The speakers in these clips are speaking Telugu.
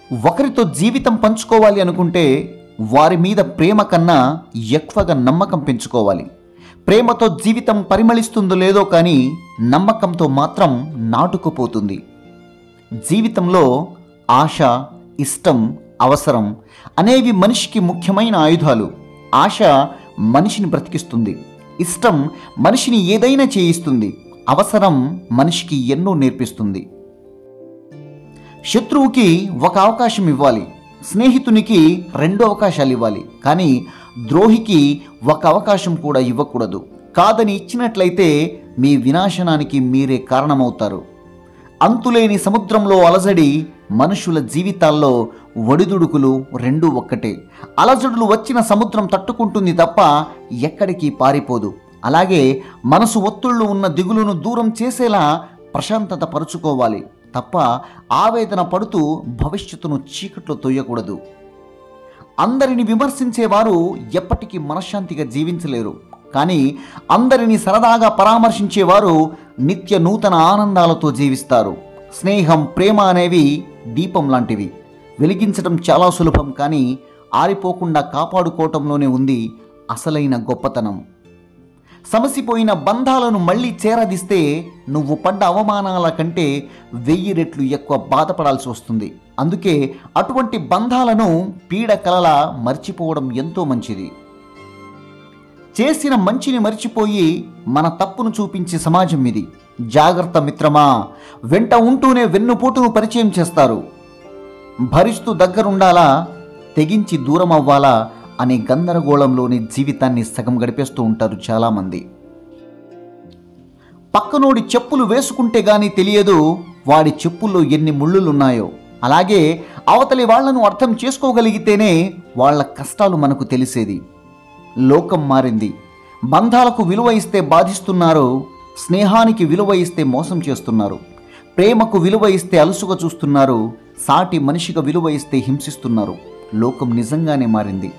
ఒకరితో జీవితం పంచుకోవాలి అనుకుంటే వారి మీద ప్రేమ కన్నా ఎక్కువగా నమ్మకం పెంచుకోవాలి ప్రేమతో జీవితం పరిమళిస్తుందో లేదో కానీ నమ్మకంతో మాత్రం నాటుకుపోతుంది జీవితంలో ఆశ ఇష్టం అవసరం అనేవి మనిషికి ముఖ్యమైన ఆయుధాలు ఆశ మనిషిని బ్రతికిస్తుంది ఇష్టం మనిషిని ఏదైనా చేయిస్తుంది అవసరం మనిషికి ఎన్నో నేర్పిస్తుంది శత్రువుకి ఒక అవకాశం ఇవ్వాలి స్నేహితునికి రెండు అవకాశాలు ఇవ్వాలి కానీ ద్రోహికి ఒక అవకాశం కూడా ఇవ్వకూడదు కాదని ఇచ్చినట్లయితే మీ వినాశనానికి మీరే కారణమవుతారు అంతులేని సముద్రంలో అలజడి మనుషుల జీవితాల్లో ఒడిదుడుకులు రెండూ ఒక్కటే అలజడులు వచ్చిన సముద్రం తట్టుకుంటుంది తప్ప ఎక్కడికి పారిపోదు అలాగే మనసు ఒత్తిళ్లు ఉన్న దిగులును దూరం చేసేలా ప్రశాంతత పరుచుకోవాలి తప్ప ఆవేదన పడుతూ భవిష్యత్తును చీకట్లో తొయ్యకూడదు అందరిని విమర్శించేవారు ఎప్పటికీ మనశ్శాంతిగా జీవించలేరు కానీ అందరిని సరదాగా పరామర్శించేవారు నిత్య నూతన ఆనందాలతో జీవిస్తారు స్నేహం ప్రేమ అనేవి దీపం లాంటివి వెలిగించడం చాలా సులభం కానీ ఆరిపోకుండా కాపాడుకోవటంలోనే ఉంది అసలైన గొప్పతనం సమసిపోయిన బంధాలను మళ్ళీ చేరదిస్తే నువ్వు పడ్డ అవమానాల కంటే వెయ్యి రెట్లు ఎక్కువ బాధపడాల్సి వస్తుంది అందుకే అటువంటి బంధాలను పీడ కలలా మర్చిపోవడం ఎంతో మంచిది చేసిన మంచిని మర్చిపోయి మన తప్పును చూపించే సమాజం ఇది జాగ్రత్త మిత్రమా వెంట ఉంటూనే వెన్నుపోటును పరిచయం చేస్తారు భరిస్తూ దగ్గరుండాలా తెగించి దూరం అవ్వాలా అనే గందరగోళంలోని జీవితాన్ని సగం గడిపేస్తూ ఉంటారు చాలామంది పక్కనోడి చెప్పులు వేసుకుంటే గాని తెలియదు వాడి చెప్పుల్లో ఎన్ని ముళ్ళులున్నాయో అలాగే అవతలి వాళ్లను అర్థం చేసుకోగలిగితేనే వాళ్ళ కష్టాలు మనకు తెలిసేది లోకం మారింది బంధాలకు విలువ ఇస్తే బాధిస్తున్నారు స్నేహానికి విలువ ఇస్తే మోసం చేస్తున్నారు ప్రేమకు విలువ ఇస్తే అలుసుగా చూస్తున్నారు సాటి మనిషిగా విలువ ఇస్తే హింసిస్తున్నారు లోకం నిజంగానే మారింది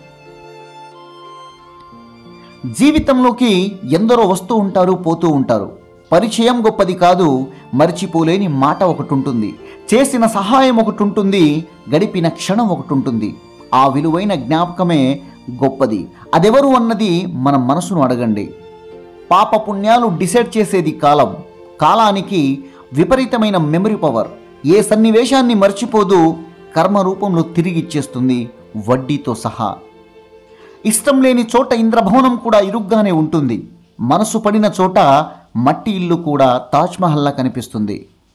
జీవితంలోకి ఎందరో వస్తూ ఉంటారు పోతూ ఉంటారు పరిచయం గొప్పది కాదు మర్చిపోలేని మాట ఒకటి ఉంటుంది చేసిన సహాయం ఒకటి ఉంటుంది గడిపిన క్షణం ఒకటి ఉంటుంది ఆ విలువైన జ్ఞాపకమే గొప్పది అదెవరు అన్నది మన మనసును అడగండి పాప పుణ్యాలు డిసైడ్ చేసేది కాలం కాలానికి విపరీతమైన మెమరీ పవర్ ఏ సన్నివేశాన్ని మర్చిపోదు కర్మ రూపంలో తిరిగి ఇచ్చేస్తుంది వడ్డీతో సహా ఇష్టం లేని చోట ఇంద్రభవనం కూడా ఇరుగ్గానే ఉంటుంది మనసు పడిన చోట మట్టి ఇల్లు కూడా తాజ్మహల్లా కనిపిస్తుంది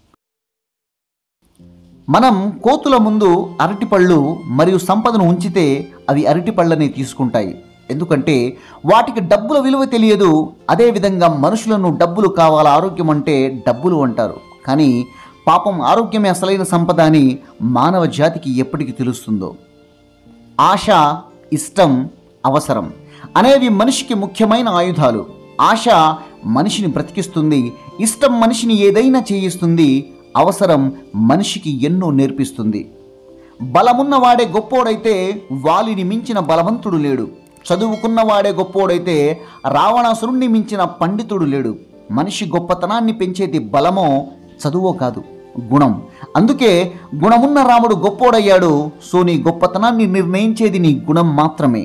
మనం కోతుల ముందు అరటిపళ్ళు మరియు సంపదను ఉంచితే అవి అరటిపళ్ళని తీసుకుంటాయి ఎందుకంటే వాటికి డబ్బుల విలువ తెలియదు అదేవిధంగా మనుషులను డబ్బులు కావాల ఆరోగ్యం అంటే డబ్బులు అంటారు కానీ పాపం ఆరోగ్యమే అసలైన సంపద అని మానవ జాతికి ఎప్పటికి తెలుస్తుందో ఆశ ఇష్టం అవసరం అనేవి మనిషికి ముఖ్యమైన ఆయుధాలు ఆశ మనిషిని బ్రతికిస్తుంది ఇష్టం మనిషిని ఏదైనా చేయిస్తుంది అవసరం మనిషికి ఎన్నో నేర్పిస్తుంది బలమున్నవాడే గొప్పోడైతే వాలిని మించిన బలవంతుడు లేడు చదువుకున్నవాడే గొప్పోడైతే రావణాసురుణ్ణి మించిన పండితుడు లేడు మనిషి గొప్పతనాన్ని పెంచేది బలమో చదువో కాదు గుణం అందుకే గుణమున్న రాముడు గొప్పోడయ్యాడు సో నీ గొప్పతనాన్ని నిర్ణయించేది నీ గుణం మాత్రమే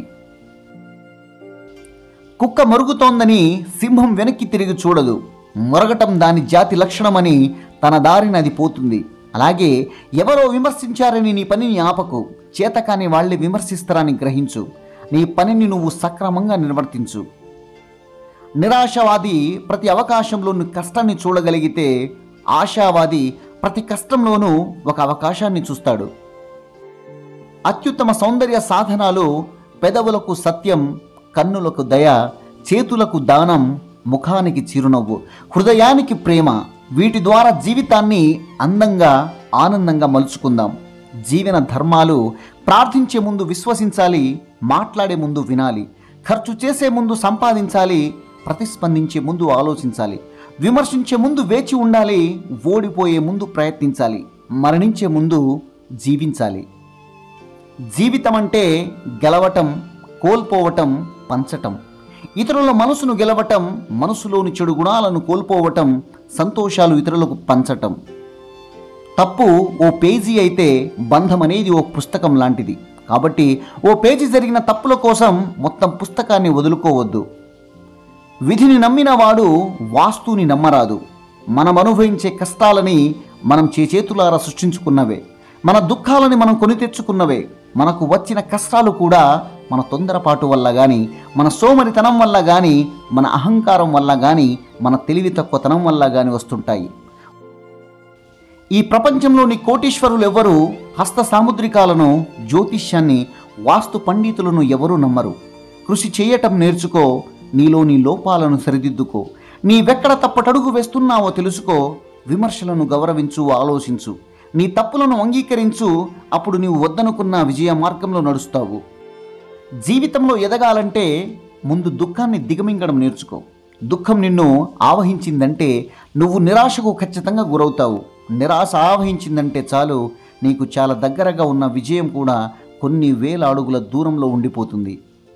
కుక్క మరుగుతోందని సింహం వెనక్కి తిరిగి చూడదు మొరగటం దాని జాతి లక్షణమని తన దారిన అది పోతుంది అలాగే ఎవరో విమర్శించారని నీ పనిని ఆపకు చేతకాని వాళ్ళే విమర్శిస్తారని గ్రహించు నీ పనిని నువ్వు సక్రమంగా నిర్వర్తించు నిరాశవాది ప్రతి అవకాశంలోని కష్టాన్ని చూడగలిగితే ఆశావాది ప్రతి కష్టంలోనూ ఒక అవకాశాన్ని చూస్తాడు అత్యుత్తమ సౌందర్య సాధనాలు పెదవులకు సత్యం కన్నులకు దయ చేతులకు దానం ముఖానికి చిరునవ్వు హృదయానికి ప్రేమ వీటి ద్వారా జీవితాన్ని అందంగా ఆనందంగా మలుచుకుందాం జీవన ధర్మాలు ప్రార్థించే ముందు విశ్వసించాలి మాట్లాడే ముందు వినాలి ఖర్చు చేసే ముందు సంపాదించాలి ప్రతిస్పందించే ముందు ఆలోచించాలి విమర్శించే ముందు వేచి ఉండాలి ఓడిపోయే ముందు ప్రయత్నించాలి మరణించే ముందు జీవించాలి జీవితం అంటే గెలవటం కోల్పోవటం పంచటం ఇతరుల మనసును గెలవటం మనసులోని చెడు గుణాలను కోల్పోవటం సంతోషాలు ఇతరులకు పంచటం తప్పు ఓ పేజీ అయితే బంధం అనేది ఓ పుస్తకం లాంటిది కాబట్టి ఓ పేజీ జరిగిన తప్పుల కోసం మొత్తం పుస్తకాన్ని వదులుకోవద్దు విధిని నమ్మిన వాడు వాస్తుని నమ్మరాదు మనం అనుభవించే కష్టాలని మనం చేచేతులారా సృష్టించుకున్నవే మన దుఃఖాలని మనం కొని తెచ్చుకున్నవే మనకు వచ్చిన కష్టాలు కూడా మన తొందరపాటు వల్ల కానీ మన సోమరితనం వల్ల కానీ మన అహంకారం వల్ల కానీ మన తెలివి తక్కువతనం వల్ల కానీ వస్తుంటాయి ఈ ప్రపంచంలోని కోటీశ్వరులు ఎవరు హస్త సాముద్రికాలను జ్యోతిష్యాన్ని వాస్తు పండితులను ఎవరూ నమ్మరు కృషి చేయటం నేర్చుకో నీలోని లోపాలను సరిదిద్దుకో నీవెక్కడ తప్పటడుగు వేస్తున్నావో తెలుసుకో విమర్శలను గౌరవించు ఆలోచించు నీ తప్పులను అంగీకరించు అప్పుడు నీవు వద్దనుకున్న విజయ మార్గంలో నడుస్తావు జీవితంలో ఎదగాలంటే ముందు దుఃఖాన్ని దిగమింగడం నేర్చుకో దుఃఖం నిన్ను ఆవహించిందంటే నువ్వు నిరాశకు ఖచ్చితంగా గురవుతావు నిరాశ ఆవహించిందంటే చాలు నీకు చాలా దగ్గరగా ఉన్న విజయం కూడా కొన్ని వేల అడుగుల దూరంలో ఉండిపోతుంది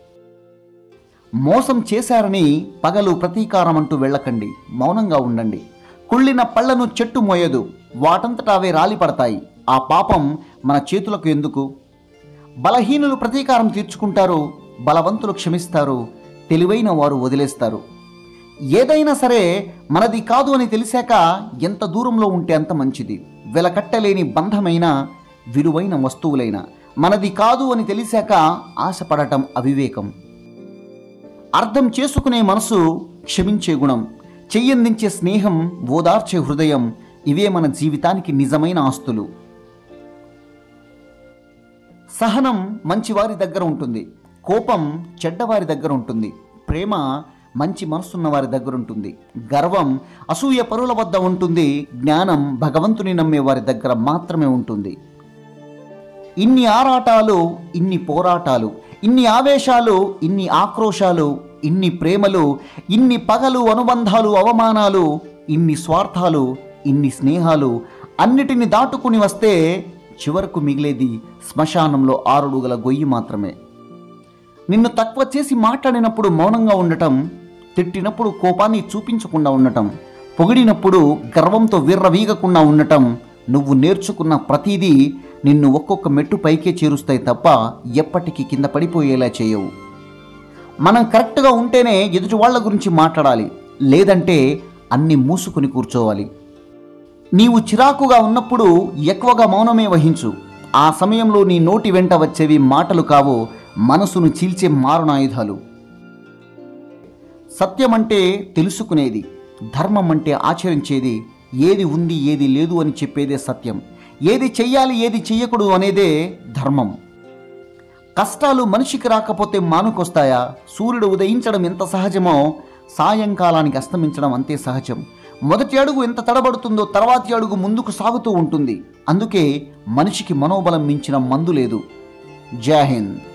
మోసం చేశారని పగలు ప్రతీకారం అంటూ వెళ్ళకండి మౌనంగా ఉండండి కుళ్ళిన పళ్ళను చెట్టు మోయదు వాటంతటా అవే రాలిపడతాయి ఆ పాపం మన చేతులకు ఎందుకు బలహీనులు ప్రతీకారం తీర్చుకుంటారు బలవంతులు క్షమిస్తారు తెలివైన వారు వదిలేస్తారు ఏదైనా సరే మనది కాదు అని తెలిసాక ఎంత దూరంలో ఉంటే అంత మంచిది వెలకట్టలేని బంధమైన విలువైన వస్తువులైన మనది కాదు అని తెలిసాక ఆశపడటం అవివేకం అర్థం చేసుకునే మనసు క్షమించే గుణం చెయ్యందించే స్నేహం ఓదార్చే హృదయం ఇవే మన జీవితానికి నిజమైన ఆస్తులు సహనం మంచివారి దగ్గర ఉంటుంది కోపం చెడ్డవారి దగ్గర ఉంటుంది ప్రేమ మంచి మనసున్న వారి దగ్గర ఉంటుంది గర్వం అసూయ పరుల వద్ద ఉంటుంది జ్ఞానం భగవంతుని నమ్మే వారి దగ్గర మాత్రమే ఉంటుంది ఇన్ని ఆరాటాలు ఇన్ని పోరాటాలు ఇన్ని ఆవేశాలు ఇన్ని ఆక్రోశాలు ఇన్ని ప్రేమలు ఇన్ని పగలు అనుబంధాలు అవమానాలు ఇన్ని స్వార్థాలు ఇన్ని స్నేహాలు అన్నిటిని దాటుకుని వస్తే చివరకు మిగిలేది శ్మశానంలో ఆరుడుగల గొయ్యి మాత్రమే నిన్ను తక్కువ చేసి మాట్లాడినప్పుడు మౌనంగా ఉండటం తిట్టినప్పుడు కోపాన్ని చూపించకుండా ఉండటం పొగిడినప్పుడు గర్వంతో విర్రవీగకుండా ఉండటం నువ్వు నేర్చుకున్న ప్రతిదీ నిన్ను ఒక్కొక్క మెట్టు పైకే చేరుస్తాయి తప్ప ఎప్పటికీ కింద పడిపోయేలా చేయవు మనం కరెక్ట్గా ఉంటేనే ఎదుటి వాళ్ళ గురించి మాట్లాడాలి లేదంటే అన్ని మూసుకుని కూర్చోవాలి నీవు చిరాకుగా ఉన్నప్పుడు ఎక్కువగా మౌనమే వహించు ఆ సమయంలో నీ నోటి వెంట వచ్చేవి మాటలు కావు మనసును చీల్చే మారణాయుధాలు సత్యం అంటే తెలుసుకునేది ధర్మం అంటే ఆచరించేది ఏది ఉంది ఏది లేదు అని చెప్పేదే సత్యం ఏది చెయ్యాలి ఏది చెయ్యకూడదు అనేదే ధర్మం కష్టాలు మనిషికి రాకపోతే మానుకొస్తాయా సూర్యుడు ఉదయించడం ఎంత సహజమో సాయంకాలానికి అస్తమించడం అంతే సహజం మొదటి అడుగు ఎంత తడబడుతుందో తర్వాతి అడుగు ముందుకు సాగుతూ ఉంటుంది అందుకే మనిషికి మనోబలం మించిన మందు లేదు జై హింద్